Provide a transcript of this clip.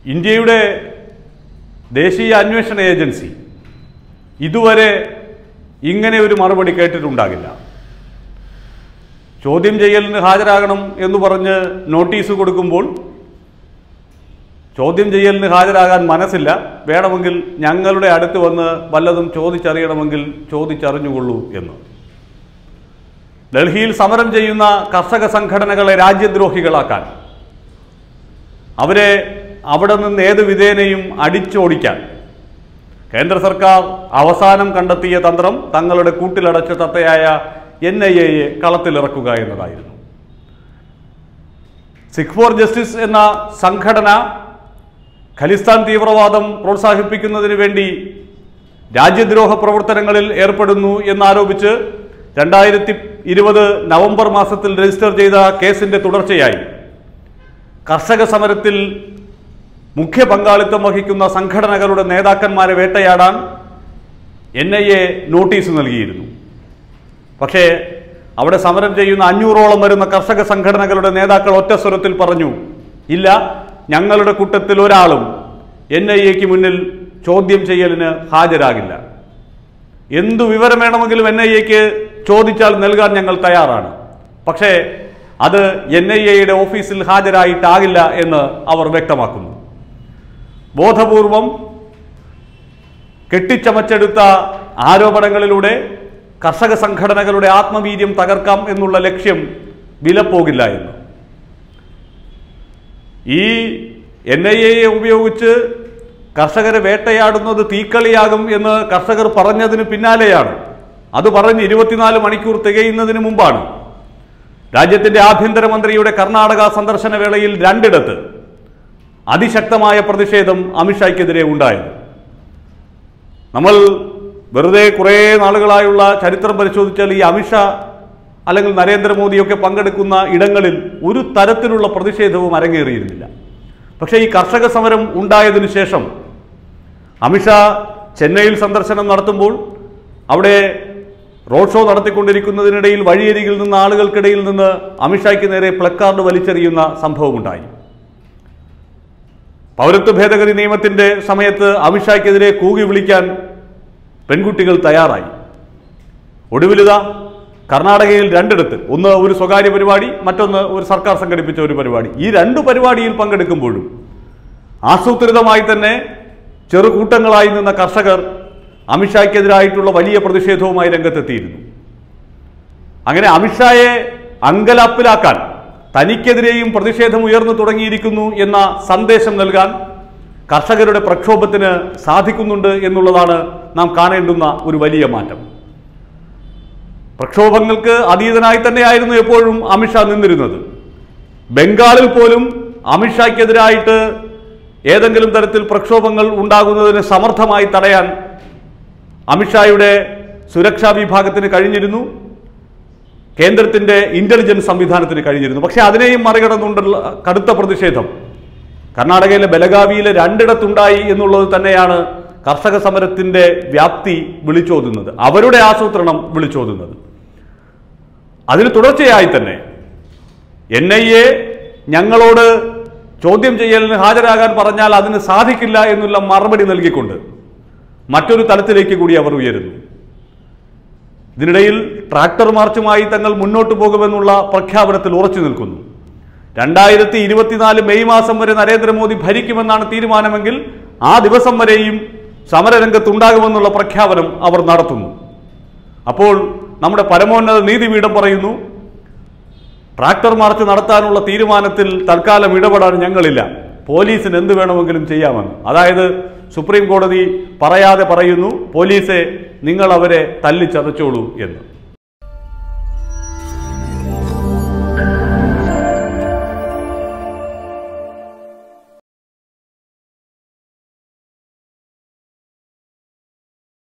ഇന്ത്യയുടെ ദേശീയ അന്വേഷണ ഏജൻസി ഇതുവരെ ഇങ്ങനെ ഒരു മറുപടി കേട്ടിട്ടുണ്ടാകില്ല ചോദ്യം ചെയ്യലിന് ഹാജരാകണം എന്ന് പറഞ്ഞ് നോട്ടീസ് കൊടുക്കുമ്പോൾ ചോദ്യം ചെയ്യലിന് ഹാജരാകാൻ മനസ്സില്ല വേണമെങ്കിൽ ഞങ്ങളുടെ അടുത്ത് വന്ന് വല്ലതും ചോദിച്ചറിയണമെങ്കിൽ ചോദിച്ചറിഞ്ഞുകൊള്ളൂ എന്ന് ഡൽഹിയിൽ സമരം ചെയ്യുന്ന കർഷക സംഘടനകളെ രാജ്യദ്രോഹികളാക്കാൻ അവരെ അവിടെ നിന്ന് ഏത് വിധേനയും അടിച്ചോടിക്കാൻ കേന്ദ്ര സർക്കാർ അവസാനം കണ്ടെത്തിയ തന്ത്രം തങ്ങളുടെ കൂട്ടിലടച്ച തത്തയായ എൻ ഐ എയെ കളത്തിലിറക്കുക എന്നതായിരുന്നു സിഖ് ഫോർ ജസ്റ്റിസ് എന്ന സംഘടന ഖലിസ്ഥാൻ തീവ്രവാദം പ്രോത്സാഹിപ്പിക്കുന്നതിന് വേണ്ടി രാജ്യദ്രോഹ പ്രവർത്തനങ്ങളിൽ ഏർപ്പെടുന്നു എന്നാരോപിച്ച് രണ്ടായിരത്തി ഇരുപത് നവംബർ മാസത്തിൽ രജിസ്റ്റർ ചെയ്ത കേസിന്റെ തുടർച്ചയായി കർഷക സമരത്തിൽ മുഖ്യ പങ്കാളിത്തം വഹിക്കുന്ന സംഘടനകളുടെ നേതാക്കന്മാരെ വേട്ടയാടാൻ എൻ ഐ എ നോട്ടീസ് നൽകിയിരുന്നു പക്ഷേ അവിടെ സമരം ചെയ്യുന്ന അഞ്ഞൂറോളം വരുന്ന കർഷക സംഘടനകളുടെ നേതാക്കൾ ഒറ്റ സ്വരത്തിൽ പറഞ്ഞു ഇല്ല ഞങ്ങളുടെ കൂട്ടത്തിൽ ഒരാളും എൻ ഐ എക്ക് മുന്നിൽ ചോദ്യം ചെയ്യലിന് ഹാജരാകില്ല എന്തു വിവരം വേണമെങ്കിലും എൻ ഐ എക്ക് ചോദിച്ചാൽ നൽകാൻ ഞങ്ങൾ തയ്യാറാണ് പക്ഷേ അത് എൻ ഐ എയുടെ ഓഫീസിൽ ഹാജരായിട്ടാകില്ല എന്ന് അവർ വ്യക്തമാക്കുന്നു ബോധപൂർവം കെട്ടിച്ചമച്ചെടുത്ത ആരോപണങ്ങളിലൂടെ കർഷക സംഘടനകളുടെ ആത്മവീര്യം തകർക്കാം എന്നുള്ള ലക്ഷ്യം വിലപ്പോകില്ല എന്ന് ഈ എൻ ഐ എയെ ഉപയോഗിച്ച് കർഷകരെ വേട്ടയാടുന്നത് തീക്കളിയാകും എന്ന് കർഷകർ പറഞ്ഞതിന് പിന്നാലെയാണ് അത് പറഞ്ഞ് ഇരുപത്തിനാല് മണിക്കൂർ തികയുന്നതിന് മുമ്പാണ് രാജ്യത്തിന്റെ ആഭ്യന്തരമന്ത്രിയുടെ കർണാടക സന്ദർശന വേളയിൽ രണ്ടിടത്ത് അതിശക്തമായ പ്രതിഷേധം അമിത്ഷായ്ക്കെതിരെ ഉണ്ടായത് നമ്മൾ വെറുതെ കുറേ നാളുകളായുള്ള ചരിത്രം പരിശോധിച്ചാൽ ഈ അമിത്ഷാ അല്ലെങ്കിൽ നരേന്ദ്രമോദിയൊക്കെ പങ്കെടുക്കുന്ന ഇടങ്ങളിൽ ഒരു തരത്തിലുള്ള പ്രതിഷേധവും അരങ്ങേറിയിരുന്നില്ല പക്ഷേ ഈ കർഷക സമരം ഉണ്ടായതിനു ശേഷം അമിത്ഷാ ചെന്നൈയിൽ സന്ദർശനം നടത്തുമ്പോൾ അവിടെ റോഡ് ഷോ നടത്തിക്കൊണ്ടിരിക്കുന്നതിനിടയിൽ വഴിയരികിൽ നിന്ന് ആളുകൾക്കിടയിൽ നിന്ന് അമിത്ഷായ്ക്ക് നേരെ പ്ലക്കാർഡ് വലിച്ചെറിയുന്ന സംഭവമുണ്ടായി പൗരത്വ ഭേദഗതി നിയമത്തിന്റെ സമയത്ത് അമിത്ഷായ്ക്കെതിരെ കൂകി വിളിക്കാൻ പെൺകുട്ടികൾ തയ്യാറായി ഒടുവിലിതാ കർണാടകയിൽ രണ്ടിടത്ത് ഒന്ന് ഒരു സ്വകാര്യ പരിപാടി മറ്റൊന്ന് ഒരു സർക്കാർ സംഘടിപ്പിച്ച ഒരു പരിപാടി ഈ രണ്ടു പരിപാടിയിൽ പങ്കെടുക്കുമ്പോഴും ആസൂത്രിതമായി തന്നെ ചെറുകൂട്ടങ്ങളായി നിന്ന കർഷകർ അമിത്ഷായ്ക്കെതിരായിട്ടുള്ള വലിയ പ്രതിഷേധവുമായി രംഗത്തെത്തിയിരുന്നു അങ്ങനെ അമിത്ഷായെ അങ്കലാപ്പിലാക്കാൻ തനിക്കെതിരെയും പ്രതിഷേധം ഉയർന്നു തുടങ്ങിയിരിക്കുന്നു എന്ന സന്ദേശം നൽകാൻ കർഷകരുടെ പ്രക്ഷോഭത്തിന് സാധിക്കുന്നുണ്ട് എന്നുള്ളതാണ് നാം കാണേണ്ടുന്ന ഒരു വലിയ മാറ്റം പ്രക്ഷോഭങ്ങൾക്ക് അതീതനായി തന്നെയായിരുന്നു എപ്പോഴും അമിത്ഷാ നിന്നിരുന്നത് ബംഗാളിൽ പോലും അമിത്ഷായ്ക്കെതിരായിട്ട് ഏതെങ്കിലും തരത്തിൽ പ്രക്ഷോഭങ്ങൾ ഉണ്ടാകുന്നതിന് സമർത്ഥമായി തടയാൻ അമിത്ഷായുടെ സുരക്ഷാ വിഭാഗത്തിന് കഴിഞ്ഞിരുന്നു കേന്ദ്രത്തിന്റെ ഇന്റലിജൻസ് സംവിധാനത്തിന് കഴിഞ്ഞിരുന്നു പക്ഷേ അതിനെയും മറികടന്നുകൊണ്ടുള്ള കടുത്ത പ്രതിഷേധം കർണാടകയിലെ ബലഗാവിയിലെ രണ്ടിടത്തുണ്ടായി എന്നുള്ളത് തന്നെയാണ് കർഷക സമരത്തിന്റെ വ്യാപ്തി വിളിച്ചോതുന്നത് അവരുടെ ആസൂത്രണം വിളിച്ചോതുന്നത് അതിന് തുടർച്ചയായി തന്നെ എൻ ഐ എ ഞങ്ങളോട് ചോദ്യം ചെയ്യലിന് ഹാജരാകാൻ പറഞ്ഞാൽ അതിന് സാധിക്കില്ല എന്നുള്ള മറുപടി നൽകിക്കൊണ്ട് മറ്റൊരു തലത്തിലേക്ക് കൂടി അവർ ഉയരുന്നു ഇതിനിടയിൽ ട്രാക്ടർ മാർച്ചുമായി തങ്ങൾ മുന്നോട്ട് പോകുമെന്നുള്ള പ്രഖ്യാപനത്തിൽ ഉറച്ചു നിൽക്കുന്നു രണ്ടായിരത്തി ഇരുപത്തിനാല് മെയ് മാസം വരെ നരേന്ദ്രമോദി ഭരിക്കുമെന്നാണ് തീരുമാനമെങ്കിൽ ആ ദിവസം വരെയും സമരരംഗത്തുണ്ടാകുമെന്നുള്ള പ്രഖ്യാപനം അവർ നടത്തുന്നു അപ്പോൾ നമ്മുടെ പരമോന്നത നീതിപീഠം പറയുന്നു ട്രാക്ടർ മാർച്ച് നടത്താനുള്ള തീരുമാനത്തിൽ തൽക്കാലം ഇടപെടാൻ ഞങ്ങളില്ല പോലീസിന് എന്ത് വേണമെങ്കിലും ചെയ്യാമെന്ന് അതായത് സുപ്രീം കോടതി പറയാതെ പറയുന്നു പോലീസെ നിങ്ങൾ അവരെ തല്ലിച്ചതച്ചോളൂ എന്ന്